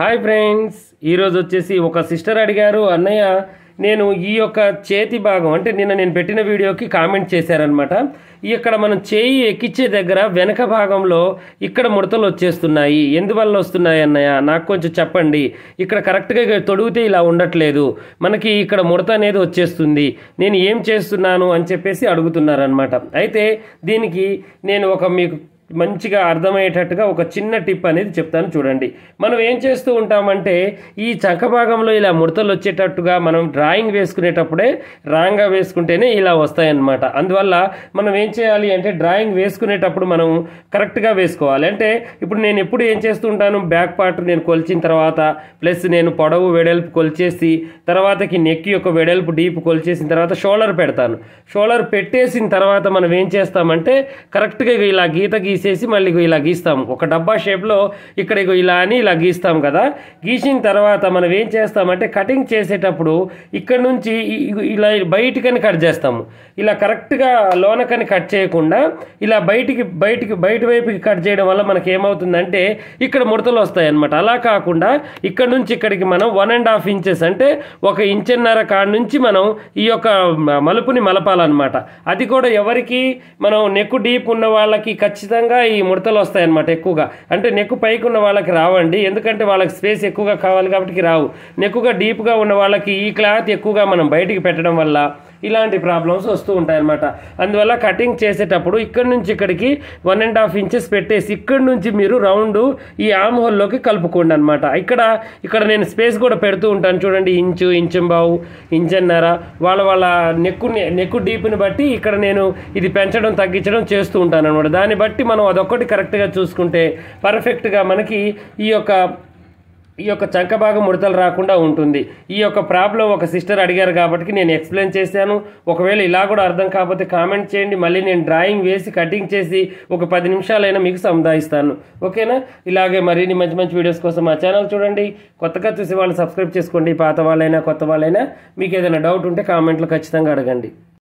hi friends ఈరోజు వచ్చేసి ఒక సిస్టర్ అడిగారు అన్నయ్య నేను ఈ యొక్క చేతి భాగం అంటే నిన్న నేను పెట్టిన వీడియోకి కామెంట్ చేశారనమాట ఇక్కడ మనం చేయి ఎక్కించే దగ్గర వెనక భాగంలో ఇక్కడ ముడతలు వచ్చేస్తున్నాయి ఎందువల్ల వస్తున్నాయి అన్నయ్య నాకు కొంచెం చెప్పండి ఇక్కడ కరెక్ట్గా తొడిగితే ఇలా ఉండట్లేదు మనకి ఇక్కడ ముడత అనేది వచ్చేస్తుంది నేను ఏం చేస్తున్నాను అని చెప్పేసి అడుగుతున్నారనమాట అయితే దీనికి నేను ఒక మీకు మంచిగా అర్థమయ్యేటట్టుగా ఒక చిన్న టిప్ అనేది చెప్తాను చూడండి మనం ఏం చేస్తూ ఉంటామంటే ఈ చంక భాగంలో ఇలా ముడతలు వచ్చేటట్టుగా మనం డ్రాయింగ్ వేసుకునేటప్పుడే రాంగ్గా వేసుకుంటేనే ఇలా వస్తాయన్నమాట అందువల్ల మనం ఏం చేయాలి అంటే డ్రాయింగ్ వేసుకునేటప్పుడు మనం కరెక్ట్గా వేసుకోవాలి అంటే ఇప్పుడు నేను ఎప్పుడు ఏం చేస్తూ ఉంటాను బ్యాక్ పార్ట్ నేను కొలిచిన తర్వాత ప్లస్ నేను పొడవు వెడల్పు కొలిచేసి తర్వాతకి నెక్ యొక్క వెడల్పు డీప్ కొలిచేసిన తర్వాత షోల్డర్ పెడతాను షోల్డర్ పెట్టేసిన తర్వాత మనం ఏం చేస్తామంటే కరెక్ట్గా ఇగో ఇలా గీత గీసేసి మళ్ళీ ఇగో ఇలా గీస్తాం ఒక డబ్బా షేప్లో ఇక్కడ ఇగో ఇలా అని ఇలా గీస్తాం కదా గీసిన తర్వాత మనం ఏం చేస్తామంటే కటింగ్ చేసేటప్పుడు ఇక్కడ నుంచి ఇ- ఇగో ఇలా బయటికని కట్ చేస్తాము ఇలా కరెక్ట్గా లోనకని కట్ చేయకుండా ఇలా బయటికి బయటికి బయట వైపుకి కట్ చేయడం వల్ల మనకి ఏమవుతుందంటే ఇక్కడ ముడతలు వస్తాయి అన్నమాట అలా కాకుండా ఇక్కడ నుంచి ఇక్కడికి మనం వన్ అండ్ హాఫ్ ఇంచెస్ అంటే ఒక ఇంచున్నర కాడ నుంచి మనం ఈ యొక్క మ- మలుపుని మలపాలన్నమాట అది కూడా ఎవరికి మనం నెక్ డీప్ ఉన్న వాళ్ళకి ఖచ్చితంగా ఈ ముడతలు వస్తాయి అన్నమాట ఎక్కువగా అంటే నెక్ పైకి ఉన్న వాళ్ళకి రావండి ఎందుకంటే వాళ్ళకి స్పేస్ ఎక్కువగా కావాలి కాబట్టి రావు నెక్కుగా డీప్గా ఉన్న వాళ్ళకి ఈ క్లాత్ ఎక్కువగా మనం బయటికి పెట్టడం వల్ల ఇలాంటి ప్రాబ్లమ్స్ వస్తూ ఉంటాయన్నమాట అందువల్ల కటింగ్ చేసేటప్పుడు ఇక్కడ నుంచి ఇక్కడికి వన్ అండ్ హాఫ్ ఇంచెస్ పెట్టేసి ఇక్కడ నుంచి మీరు రౌండ్ ఈ ఆమ్ హోల్లోకి కలుపుకోండి అనమాట ఇక్కడ ఇక్కడ నేను స్పేస్ కూడా పెడుతూ ఉంటాను చూడండి ఇంచు ఇంచు బావు ఇంచన్నర వాళ్ళ వాళ్ళ నెక్కు నెక్కు డీప్ని బట్టి ఇక్కడ నేను ఇది పెంచడం తగ్గించడం చేస్తూ ఉంటాను అనమాట దాన్ని బట్టి మనం అదొక్కటి కరెక్ట్గా చూసుకుంటే పర్ఫెక్ట్గా మనకి ఈ యొక్క ఈ యొక్క చంక భాగం ముడతలు రాకుండా ఉంటుంది ఈ యొక్క ప్రాబ్లం ఒక సిస్టర్ అడిగారు కాబట్టి నేను ఎక్స్ప్లెయిన్ చేశాను ఒకవేళ ఇలా కూడా అర్థం కాకపోతే కామెంట్ చేయండి మళ్ళీ నేను డ్రాయింగ్ వేసి కటింగ్ చేసి ఒక పది నిమిషాలైనా మీకు సముదాయిస్తాను ఓకేనా ఇలాగే మరిన్ని మంచి మంచి వీడియోస్ కోసం మా ఛానల్ చూడండి కొత్తగా చూసే వాళ్ళు సబ్స్క్రైబ్ చేసుకోండి పాత వాళ్ళైనా కొత్త వాళ్ళైనా మీకు ఏదైనా డౌట్ ఉంటే కామెంట్లో ఖచ్చితంగా అడగండి